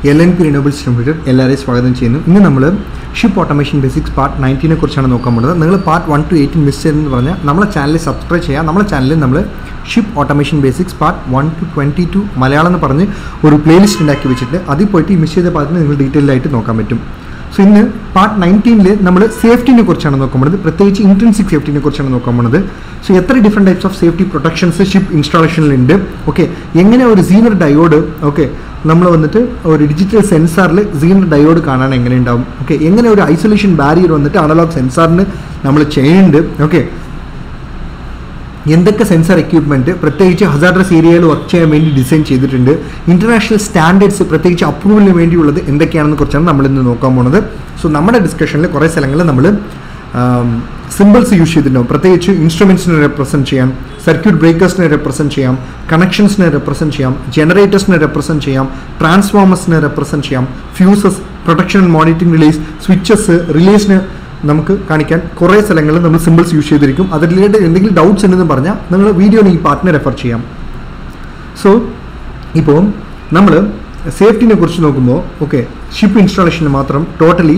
L N P renewables limited എല്ലാവരെയും സ്വാഗതം ചെയ്യുന്നു ഇന്ന് നമ്മൾ ഷിപ്പ് ഓട്ടോമേഷൻ ബേസിക്സ് പാർട്ട് നയൻറ്റീനെ കുറിച്ചാണ് നോക്കാൻ പോകുന്നത് നിങ്ങൾ part one to eighteen miss ചെയ്തെന്ന് പറഞ്ഞാൽ നമ്മളെ ചാനൽ സബ്സ്ക്രൈബ് ചെയ്യുക നമ്മളെ ചാനലിൽ നമ്മൾ ship automation basics part one to twenty two Malayalam എന്ന് പറഞ്ഞ് ഒരു പ്ലേലിസ്റ്റ് ഉണ്ടാക്കി വെച്ചിട്ട് അതിൽ പോയിട്ട് ഈ മിസ് ചെയ്ത പാർട്ടിന് നിങ്ങൾ ഡീറ്റെയിൽ ആയിട്ട് നോക്കാൻ പറ്റും സോ ഇന്ന് പാർട്ട് നയൻറ്റീനിൽ നമ്മൾ സേഫ്റ്റിനെ കുറിച്ചാണ് നോക്കാൻ പോകുന്നത് പ്രത്യേകിച്ച് ഇൻട്രൻസിക് സേഫ്റ്റിനെ കുറിച്ചാണ് നോക്കാൻ പോകുന്നത് സോ എത്ര different types of safety protections ship ഇൻസ്റ്റാളേഷനിലുണ്ട് ഓക്കെ എങ്ങനെ ഒരു സീനർ ഡയോഡ് ഓക്കെ നമ്മൾ വന്നിട്ട് ഒരു ഡിജിറ്റൽ സെൻസാറിൽ സീനർ ഡയോഡ് കാണാൻ എങ്ങനെ ഉണ്ടാവും ഓക്കെ എങ്ങനെ ഒരു ഐസൊലേഷൻ ബാരിയർ വന്നിട്ട് അനലോഗ് സെൻസാറിന് നമ്മൾ ചെയ്യുന്നുണ്ട് ഓക്കെ എന്തൊക്കെ സെൻസർ എക്യുപ്മെൻറ്റ് പ്രത്യേകിച്ച് ഹസാർഡസ് ഏരിയയിൽ വർക്ക് ചെയ്യാൻ വേണ്ടി ഡിസൈൻ ചെയ്തിട്ടുണ്ട് ഇൻ്റർനാഷണൽ സ്റ്റാൻഡേർഡ്സ് പ്രത്യേകിച്ച് അപ്രൂവലിന് വേണ്ടിയുള്ളത് എന്തൊക്കെയാണെന്ന് കുറിച്ചാണ് നമ്മൾ ഇന്ന് നോക്കാൻ പോകുന്നത് സോ നമ്മുടെ ഡിസ്കഷനിൽ കുറേ സ്ഥലങ്ങളിൽ നമ്മൾ സിമ്പിൾസ് യൂസ് ചെയ്തിട്ടുണ്ടാവും പ്രത്യേകിച്ച് ഇൻസ്ട്രുമെൻസിനെ റെപ്രസെൻറ്റ് ചെയ്യാം സർക്യൂട്ട് ബ്രേക്കേഴ്സിനെ റെപ്രസെൻറ്റ് ചെയ്യാം കണക്ഷൻസിനെ റെപ്രസെൻറ്റ് ചെയ്യാം ജനറേറ്റേഴ്സിനെ റെപ്രസെൻറ്റ് ചെയ്യാം ട്രാൻസ്ഫോമേഴ്സിനെ റെപ്രസെൻറ്റ് ചെയ്യാം fuses protection and monitoring relays switches റിലേസിന് നമുക്ക് കാണിക്കാൻ കുറേ സ്ഥലങ്ങളിൽ നമ്മൾ സിമ്പിൾസ് യൂസ് ചെയ്തിരിക്കും അത് റിലേറ്റഡ് എന്തെങ്കിലും ഡൗട്ട്സ് ഉണ്ടെന്ന് പറഞ്ഞാൽ നിങ്ങൾ വീഡിയോന് ഈ പാർട്ടിനെ റെഫർ ചെയ്യാം സോ ഇപ്പോൾ നമ്മൾ സേഫ്റ്റിനെ കുറിച്ച് നോക്കുമ്പോൾ ഓക്കെ ഷിപ്പ് ഇൻസ്റ്റാളേഷന് മാത്രം ടോട്ടലി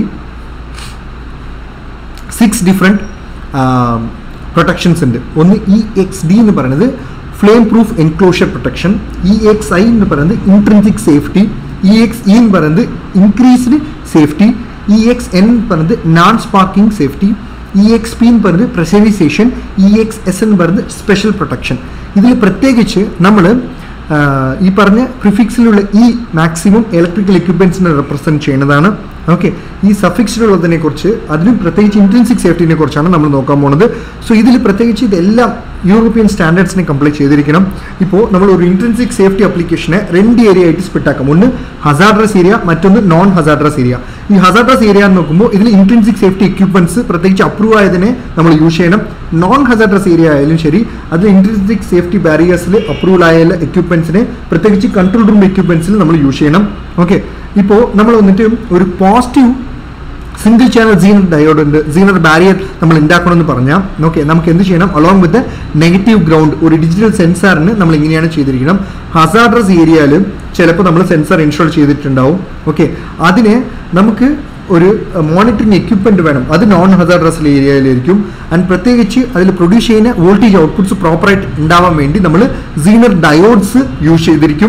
സിക്സ് ഡിഫറെൻറ്റ് പ്രൊട്ടക്ഷൻസ് ഉണ്ട് ഒന്ന് ഇ എക്സ് ഡി എന്ന് പറയുന്നത് flame proof enclosure protection E X I എന്ന് പറയുന്നത് intrinsic safety E X E എന്ന് പറയുന്നത് increased safety E X N എന്ന് പറയുന്നത് non sparking safety E X P എന്ന് പറയുന്നത് പ്രസർവൈസേഷൻ ഇ എക്സ് എസ് എന്ന് പറയുന്നത് സ്പെഷ്യൽ പ്രൊട്ടക്ഷൻ ഇതിൽ പ്രത്യേകിച്ച് നമ്മൾ ഈ പറഞ്ഞ പ്രിഫിക്സിലുള്ള ഈ മാക്സിമം ഇലക്ട്രിക്കൽ എക്യുപ്മെൻസിനെ റെപ്രസെൻറ്റ് ചെയ്യുന്നതാണ് ഓക്കെ ഈ സഫിക്സിലുള്ളതിനെ കുറിച്ച് അതിനും പ്രത്യേകിച്ച് ഇൻറ്റൻസിക് സേഫ്റ്റിനെ കുറിച്ചാണ് നമ്മൾ നോക്കാൻ പോകുന്നത് സോ ഇതിൽ പ്രത്യേകിച്ച് ഇതെല്ലാം യൂറോപ്യൻ സ്റ്റാൻഡേർഡ്സിനെ കംപ്ലീറ്റ് ചെയ്തിരിക്കണം ഇപ്പോൾ നമ്മൾ ഒരു ഇൻറ്റൻസിക് സേഫ്റ്റി അപ്ലിക്കേഷനെ രണ്ട് ഏരിയ ആയിട്ട് സ്പിട്ടാക്കാം ഒന്ന് ഹസാർഡ്രസ് ഏരിയ മറ്റൊന്ന് നോൺ ഹസാർഡ്രസ് ഏരിയ ഈ ഹസാർഡ്രസ് ഏരിയ എന്ന് നോക്കുമ്പോൾ ഇതിൽ ഇൻറ്റൻസിക് സേഫ്റ്റി എക്യുപ്മെൻറ്റ്സ് പ്രത്യേകിച്ച് അപ്രൂവ് ആയതിനെ നമ്മൾ യൂസ് ചെയ്യണം നോൺ ഹസാർഡ്രസ് ഏരിയ ആയാലും ശരി അതിൽ ഇൻറ്റൻസിക് സേഫ്റ്റി ബാരിയേഴ്സിൽ അപ്രൂവൽ ആയ എക്യുപ്മെൻറ്റ്സിനെ പ്രത്യേകിച്ച് കൺട്രോൾ റൂം എക്യുപ്മെൻറ്റ്സിൽ നമ്മൾ യൂസ് ചെയ്യണം ഓക്കെ ഇപ്പോൾ നമ്മൾ വന്നിട്ട് ഒരു positive single channel zener diode ഉണ്ട് സീനർ ബാരിയർ നമ്മൾ ഉണ്ടാക്കണമെന്ന് പറഞ്ഞാൽ ഓക്കെ നമുക്ക് എന്ത് ചെയ്യണം അലോങ് വിത്ത് നെഗറ്റീവ് ഗ്രൗണ്ട് ഒരു ഡിജിറ്റൽ സെൻസാറിന് നമ്മൾ ഇങ്ങനെയാണ് ചെയ്തിരിക്കണം ഹസാർഡ്രസ് ഏരിയയിൽ ചിലപ്പോൾ നമ്മൾ സെൻസർ ഇൻസ്റ്റാൾ ചെയ്തിട്ടുണ്ടാവും ഓക്കെ അതിന് നമുക്ക് ഒരു മോണിറ്ററിങ് എക്യുപ്മെന്റ് വേണം അത് നോൺ ഹസാർഡ്രസ് ഏരിയയിലായിരിക്കും ആൻഡ് പ്രത്യേകിച്ച് അതിൽ പ്രൊഡ്യൂസ് ചെയ്യുന്ന വോൾട്ടേജ് ഔട്ട്പുട്ട്സ് പ്രോപ്പറായിട്ട് ഉണ്ടാവാൻ വേണ്ടി നമ്മൾ സീനർ ഡയോഡ്സ് യൂസ് ചെയ്തിരിക്കും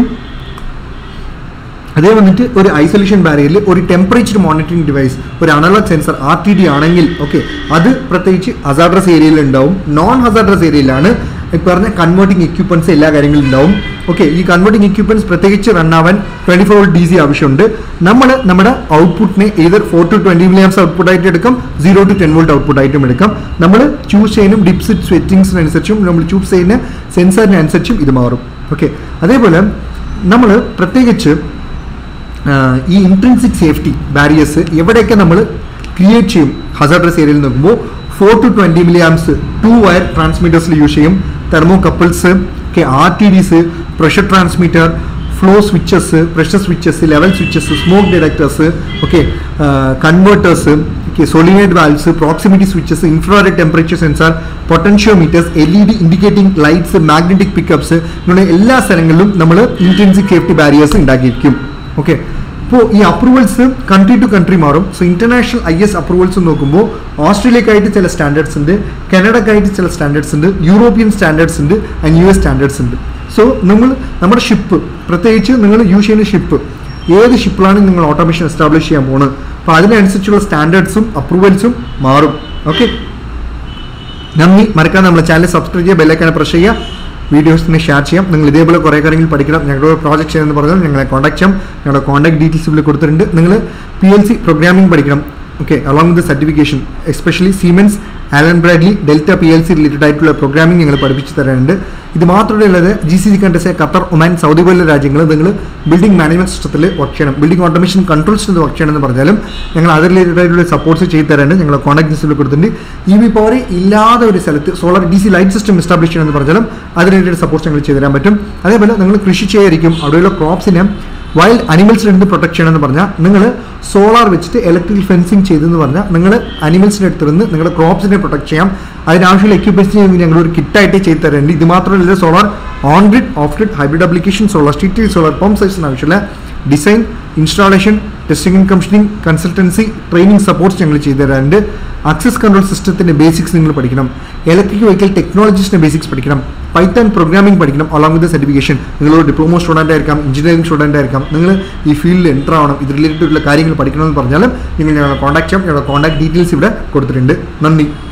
അതേ വന്നിട്ട് ഒരു ഐസൊലേഷൻ ബാരിയറിൽ ഒരു ടെമ്പറേച്ചർ മോണിറ്ററിംഗ് ഡിവൈസ് ഒരു analog sensor R T D ആണെങ്കിൽ ഓക്കെ അത് പ്രത്യേകിച്ച് ഹസാർഡ്രസ് ഏരിയയിൽ ഉണ്ടാവും നോൺ ഹസാർഡ്രസ് ഏരിയയിലാണ് ഈ പറഞ്ഞ കൺവേർട്ടിംഗ് എക്യുപ്മെന്റ്സ് എല്ലാ കാര്യങ്ങളും ഉണ്ടാവും ഓക്കെ ഈ കൺവേർട്ടിംഗ് എക്യുപ്മെന്റ്സ് പ്രത്യേകിച്ച് റൺ ആവാൻ ട്വന്റി ഫോർ ഡി സി ആവശ്യമുണ്ട് നമ്മൾ നമ്മുടെ ഔട്ട്പുട്ടിനെ ഏതൊരു four to twenty milliamps output ആയിട്ട് എടുക്കാം zero to ten volt output ആയിട്ടും എടുക്കാം നമ്മൾ ചൂസ് ചെയ്യുന്ന ഡിപ്സിറ്റ് സെറ്റിംഗ്സിനനുസരിച്ചും നമ്മൾ ചൂസ് ചെയ്യുന്ന സെൻസറിനനുസരിച്ചും ഇത് മാറും ഓക്കെ അതേപോലെ നമ്മൾ പ്രത്യേകിച്ച് ഈ ഇൻട്രൻസിക് സേഫ്റ്റി ബാരിയേഴ്സ് എവിടെയൊക്കെ നമ്മൾ ക്രിയേറ്റ് ചെയ്യും ഹസാർഡ്രസ് ഏരിയയിൽ നോക്കുമ്പോൾ four to twenty milli amps two wire ട്രാൻസ്മിറ്റേഴ്സിൽ യൂസ് ചെയ്യും തെർമോ കപ്പിൾസ് ഒക്കെ R T Ds pressure transmitter flow switches pressure switches level switches smoke detectors okay converters okay solenoid valves proximity switches infrared temperature sensor potentiometers L E D indicating lights magnetic pickups ഇങ്ങനെ എല്ലാ സ്ഥലങ്ങളിലും നമ്മൾ intrinsic safety barriers ഉണ്ടാക്കിയിരിക്കും okay ഇപ്പോൾ ഈ approvals country to country മാറും so international I S approvals നോക്കുമ്പോൾ ഓസ്ട്രേലിയക്കായിട്ട് ചില സ്റ്റാൻഡേർഡ്സ് ഉണ്ട് കാനഡക്കായിട്ട് ചില സ്റ്റാൻഡേർഡ്സ് ഉണ്ട് യൂറോപ്യൻ സ്റ്റാൻഡേർഡ്സ് ഉണ്ട് ആൻഡ് യു എസ് സ്റ്റാൻഡേർഡ്സ് ഉണ്ട് സോ നിങ്ങൾ നമ്മുടെ ഷിപ്പ് പ്രത്യേകിച്ച് നിങ്ങൾ യൂസ് ചെയ്യുന്ന ഷിപ്പ് ഏത് ഷിപ്പിലാണ് നിങ്ങൾ ഓട്ടോമേഷൻ എസ്റ്റാബ്ലിഷ് ചെയ്യാൻ പോകുന്നത് അപ്പോൾ അതിനനുസരിച്ചുള്ള സ്റ്റാൻഡേർഡ്സും അപ്രൂവൽസും മാറും ഓക്കെ നന്ദി മറക്കാതെ നമ്മളെ ചാനൽ സബ്സ്ക്രൈബ് ചെയ്യുക ബെല്ലൈക്കാനെ പ്രസ് ചെയ്യുക വീഡിയോസിനെ ഷെയർ ചെയ്യാം നിങ്ങൾ ഇതേപോലെ കുറേ കാര്യങ്ങൾ പഠിക്കണം ഞങ്ങളുടെ പ്രോജക്റ്റ് ചെയ്യുന്നത് പറഞ്ഞാൽ ഞങ്ങളെ കോൺടാക്ട് ചെയ്യാം ഞങ്ങളുടെ കോൺടാക്ട് ഡീറ്റെയിൽസ് ഇവിടെ കൊടുത്തിട്ടുണ്ട് നിങ്ങൾ പി എൽ സി പ്രോഗ്രാമിംഗ് പഠിക്കണം okay along with certification especially Siemens Allen Bradley Delta P L C related ആയിട്ടുള്ള പ്രോഗ്രാമിംഗ് ഞങ്ങൾ പഠിപ്പിച്ച് തരാനുണ്ട് ഇത് മാത്രമേ ഉള്ളത് G C C countries Qatar Oman Saudi പോലുള്ള രാജ്യങ്ങൾ നിങ്ങൾ ബിൽഡിംഗ് മാനേജ്മെന്റ് സിസ്റ്റത്തിൽ വർക്ക് ചെയ്യണം ബിൽഡിംഗ് ഓട്ടോമേഷൻ കൺട്രോൾ സിസ്റ്റത്തിൽ വർക്ക് ചെയ്യണമെന്ന് പറഞ്ഞാലും ഞങ്ങൾ അത് റിലേറ്റഡ് ആയിട്ടുള്ള സപ്പോർട്ട്സ് ചെയ്ത് തരാനുണ്ട് ഞങ്ങൾ കോൺടാക്ട് ലിസ്റ്റിൽ കൊടുത്തിട്ടുണ്ട് ഇ വി പവർ ഇല്ലാതെ ഒരു സ്ഥലത്ത് solar D C light system establish ചെയ്യണമെന്ന് പറഞ്ഞാലും അത് റിലേറ്റഡ് സപ്പോർട്ട്സ് ഞങ്ങൾ ചെയ്തു തരാൻ പറ്റും അതേപോലെ നിങ്ങൾ കൃഷി ചെയ്യായിരിക്കും അവിടെയുള്ള ക്രോപ്സിനെ വൈൽഡ് അനിമൽസിൽ നിന്ന് പ്രൊട്ടക്ട് ചെയ്യണമെന്ന് പറഞ്ഞാൽ നിങ്ങൾ സോളാർ വെച്ചിട്ട് ഇലക്ട്രിക്കൽ ഫെൻസിങ് ചെയ്തെന്ന് പറഞ്ഞാൽ നിങ്ങൾ അനിമൽസിൻ്റെ അടുത്ത് നിന്ന് നിങ്ങളുടെ ക്രോപ്സിനെ പ്രൊട്ടക്ട് ചെയ്യാം അതിനാവശ്യമുള്ള എക്യുപ്മെൻറ്റ്സ് ഞങ്ങൾ ഒരു കിറ്റായിട്ട് ചെയ്ത് തരുന്നുണ്ട് ഇത് മാത്രമല്ല solar on grid off grid hybrid application solar street solar pump സൈസിന് ആവശ്യമുള്ള design installation testing and commissioning consultancy training supports ഞങ്ങൾ ചെയ്തു തരാറുണ്ട് ആക്സസ് കൺട്രോൾ സിസ്റ്റത്തിൻ്റെ ബേസിക്സ് നിങ്ങൾ പഠിക്കണം ഇലക്ട്രിക് വെഹിക്കൽ ടെക്നോളജീസിൻ്റെ ബേസിക്സ് പഠിക്കണം പൈത്തൺ പ്രോഗ്രാമിംഗ് പഠിക്കണം അലോങ് വിത്ത് സർട്ടിഫിക്കേഷൻ നിങ്ങളൊരു ഡിപ്ലോമ സ്റ്റുഡൻ്റ് ആയിരിക്കാം എഞ്ചിനീയറിംഗ് സ്റ്റുഡൻ്റ് ആയിരിക്കാം നിങ്ങൾ ഈ ഫീൽഡിൽ എൻ്റർ ആവണം ഇത് റിലേറ്റഡ് ആയിട്ടുള്ള കാര്യങ്ങൾ പഠിക്കണമെന്ന് പറഞ്ഞാലും നിങ്ങൾ ഞങ്ങളെ കോൺടാക്ട് ചെയ്യാം ഞങ്ങളുടെ കോൺടാക്ട് ഡീറ്റെയിൽസ് ഇവിടെ കൊടുത്തിട്ടുണ്ട് നന്ദി